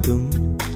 ചുറ്റും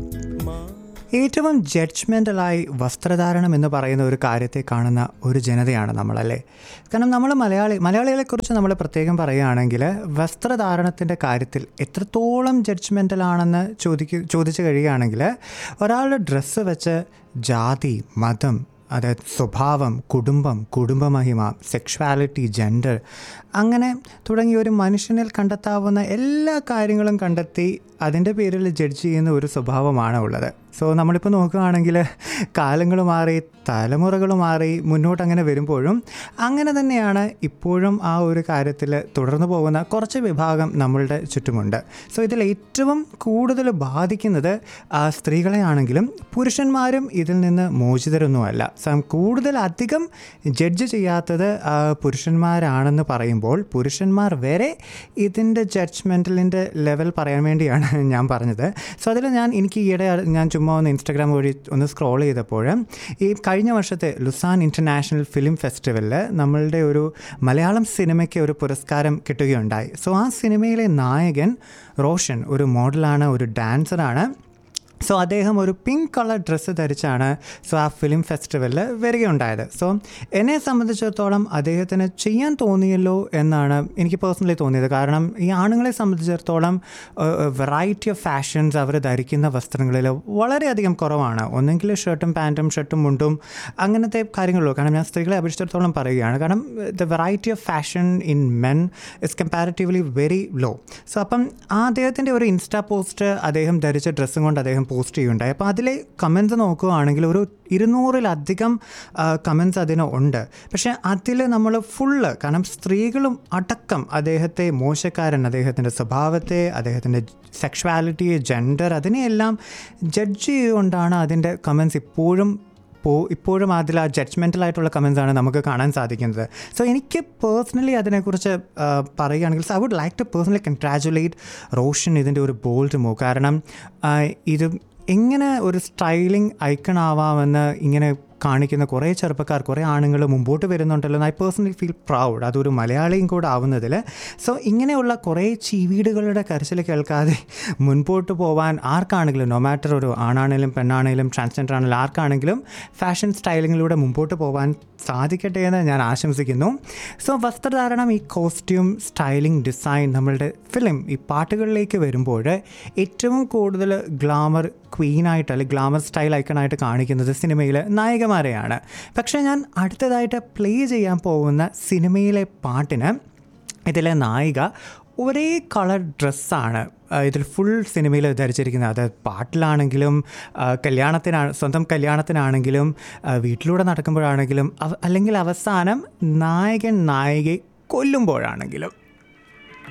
ഏറ്റവും ജഡ്ജ്മെൻ്റലായി വസ്ത്രധാരണം എന്ന് പറയുന്ന ഒരു കാര്യത്തെ കാണുന്ന ഒരു ജനതയാണ് നമ്മളല്ലേ കാരണം നമ്മൾ മലയാളി മലയാളികളെക്കുറിച്ച് നമ്മൾ പ്രത്യേകം പറയുകയാണെങ്കിൽ വസ്ത്രധാരണത്തിൻ്റെ കാര്യത്തിൽ എത്രത്തോളം ജഡ്ജ്മെൻ്റലാണെന്ന് ചോദിക്കു ചോദിച്ചു കഴിയുകയാണെങ്കിൽ ഒരാളുടെ ഡ്രസ്സ് വെച്ച് ജാതി മതം അതായത് സ്വഭാവം കുടുംബം കുടുംബമഹിമ സെക്ഷുവാലിറ്റി ജെൻഡർ അങ്ങനെ തുടങ്ങി ഒരു മനുഷ്യനിൽ കണ്ടെത്താവുന്ന എല്ലാ കാര്യങ്ങളും കണ്ടെത്തി അതിൻ്റെ പേരിൽ ജഡ്ജ് ചെയ്യുന്ന ഒരു സ്വഭാവമാണ് ഉള്ളത് സോ നമ്മളിപ്പോൾ നോക്കുകയാണെങ്കിൽ കാലങ്ങൾ മാറി തലമുറകൾ മാറി മുന്നോട്ട് അങ്ങനെ വരുമ്പോഴും അങ്ങനെ തന്നെയാണ് ഇപ്പോഴും ആ ഒരു കാര്യത്തിൽ തുടർന്നു പോകുന്ന കുറച്ച് വിഭാഗം നമ്മളുടെ ചുറ്റുമുണ്ട് സോ ഇതിൽ ഏറ്റവും കൂടുതൽ ബാധിക്കുന്നത് ആ, സ്ത്രീകളെ ആണെങ്കിലും പുരുഷന്മാരും ഇതിൽ നിന്ന് മോചിതരൊന്നുമല്ല സം കൂടുതൽ അധികം ജഡ്ജ് ചെയ്യാത്തത് ആ, പുരുഷന്മാരാണെന്ന് പറയുമ്പോൾ പുരുഷന്മാർ വരെ ഇതിൻ്റെ ജഡ്ജ്മെൻറ്റലിൻ്റെ ലെവൽ പറയാൻ വേണ്ടിയാണ് ഞാൻ പറഞ്ഞത് സോ അതിൽ ഞാൻ എനിക്ക് ഈയിടെ ഞാൻ ചുമ്മാ ഒന്ന് ഇൻസ്റ്റാഗ്രാം വഴി ഒന്ന് സ്ക്രോൾ ചെയ്തപ്പോൾ ഈ കഴിഞ്ഞ വർഷത്തെ ലുസാൻ ഇൻ്റർനാഷണൽ ഫിലിം ഫെസ്റ്റിവലിൽ നമ്മളുടെ ഒരു മലയാളം സിനിമയ്ക്ക് ഒരു പുരസ്കാരം കിട്ടുകയുണ്ടായി സോ ആ സിനിമയിലെ നായകൻ റോഷൻ ഒരു മോഡലാണ് ഒരു ഡാൻസറാണ് സോ അദ്ദേഹം ഒരു പിങ്ക് കളർ ഡ്രസ്സ് ധരിച്ചാണ് സോ ആ ഫിലിം ഫെസ്റ്റിവലിൽ വരികയുണ്ടായത് സോ എന്നെ സംബന്ധിച്ചിടത്തോളം അദ്ദേഹത്തിന് ചെയ്യാൻ തോന്നിയല്ലോ എന്നാണ് എനിക്ക് പേഴ്സണലി തോന്നിയത് കാരണം ഈ ആണുങ്ങളെ സംബന്ധിച്ചിടത്തോളം വെറൈറ്റി ഓഫ് ഫാഷൻസ് അവർ ധരിക്കുന്ന വസ്ത്രങ്ങളിൽ വളരെയധികം കുറവാണ് ഒന്നെങ്കിൽ ഷർട്ടും പാൻറ്റും ഷർട്ടും മുണ്ടും അങ്ങനത്തെ കാര്യങ്ങളുള്ളൂ കാരണം ഞാൻ സ്ത്രീകളെ അപേക്ഷിച്ചിടത്തോളം പറയുകയാണ് കാരണം the variety of fashion in men is comparatively very low so അപ്പം ആ അദ്ദേഹത്തിൻ്റെ ഒരു ഇൻസ്റ്റാ പോസ്റ്റ് അദ്ദേഹം ധരിച്ച ഡ്രസ്സും കൊണ്ട് അദ്ദേഹം പോസ്റ്റ് ചെയ്യുണ്ടായി അപ്പോൾ അതിലെ കമൻസ് നോക്കുകയാണെങ്കിൽ ഒരു ഇരുന്നൂറിലധികം കമൻസ് അതിന് ഉണ്ട് പക്ഷേ അതിൽ നമ്മൾ ഫുള്ള് കാരണം സ്ത്രീകളും അടക്കം അദ്ദേഹത്തെ മോശക്കാരൻ അദ്ദേഹത്തിൻ്റെ സ്വഭാവത്തെ അദ്ദേഹത്തിൻ്റെ സെക്ഷുവാലിറ്റി ജെൻഡർ അതിനെയെല്ലാം ജഡ്ജ് ചെയ്തുകൊണ്ടാണ് അതിൻ്റെ കമൻസ് ഇപ്പോഴും ഇപ്പോൾ ഇപ്പോഴും അതിൽ ആ ജഡ്ജ്മെൻ്റൽ ആയിട്ടുള്ള കമൻസ് ആണ് നമുക്ക് കാണാൻ സാധിക്കുന്നത് സോ എനിക്ക് പേഴ്സണലി അതിനെക്കുറിച്ച് ആ, പറയുകയാണെങ്കിൽ I would like to personally congratulate Roshan ഇതിൻ്റെ ഒരു ബോൾഡ് മൂവ് കാരണം ആ, ഇത് എങ്ങനെ ഒരു സ്റ്റൈലിംഗ് ഐക്കൺ ആവാമെന്ന് ഇങ്ങനെ കാണിക്കുന്ന കുറേ ചെറുപ്പക്കാർ കുറേ ആണുങ്ങൾ മുമ്പോട്ട് വരുന്നുണ്ടല്ലോ ഐ പേഴ്സണലി ഫീൽ പ്രൗഡ് അതൊരു മലയാളിയും കൂടെ ആവുന്നതിൽ സോ ഇങ്ങനെയുള്ള കുറേ ചീവീടുകളുടെ കരച്ചിൽ കേൾക്കാതെ മുൻപോട്ട് പോകാൻ ആർക്കാണെങ്കിലും നോ മാറ്റർ ഒരു ആണാണെങ്കിലും പെണ്ണാണെങ്കിലും ട്രാൻസ്ജെൻഡർ ആണെങ്കിലും ആർക്കാണെങ്കിലും ഫാഷൻ സ്റ്റൈലിങ്ങിലൂടെ മുമ്പോട്ട് പോകാൻ സാധിക്കട്ടെ എന്ന് ഞാൻ ആശംസിക്കുന്നു സോ വസ്ത്രധാരണം ഈ കോസ്റ്റ്യൂം സ്റ്റൈലിംഗ് ഡിസൈൻ നമ്മളുടെ ഫിലിം ഈ പാട്ടുകളിലേക്ക് വരുമ്പോൾ ഏറ്റവും കൂടുതൽ ഗ്ലാമർ ക്വീനായിട്ട് അല്ലെങ്കിൽ ഗ്ലാമർ സ്റ്റൈൽ ഐക്കണായിട്ട് കാണിക്കുന്നത് സിനിമയിലെ നായികമാരെയാണ് പക്ഷേ ഞാൻ അടുത്തതായിട്ട് പ്ലേ ചെയ്യാൻ പോകുന്ന സിനിമയിലെ പാട്ടിന് ഇതിലെ നായിക ഒരേ കളർ ഡ്രസ്സാണ് ഇതിൽ ഫുൾ സിനിമയിൽ ധരിച്ചിരിക്കുന്നത് അത് പാട്ടിലാണെങ്കിലും ആ, കല്യാണത്തിനാണ് സ്വന്തം കല്യാണത്തിനാണെങ്കിലും ആ, വീട്ടിലൂടെ നടക്കുമ്പോഴാണെങ്കിലും അവ- അല്ലെങ്കിൽ അവസാനം നായകൻ നായികയെ കൊല്ലുമ്പോഴാണെങ്കിലും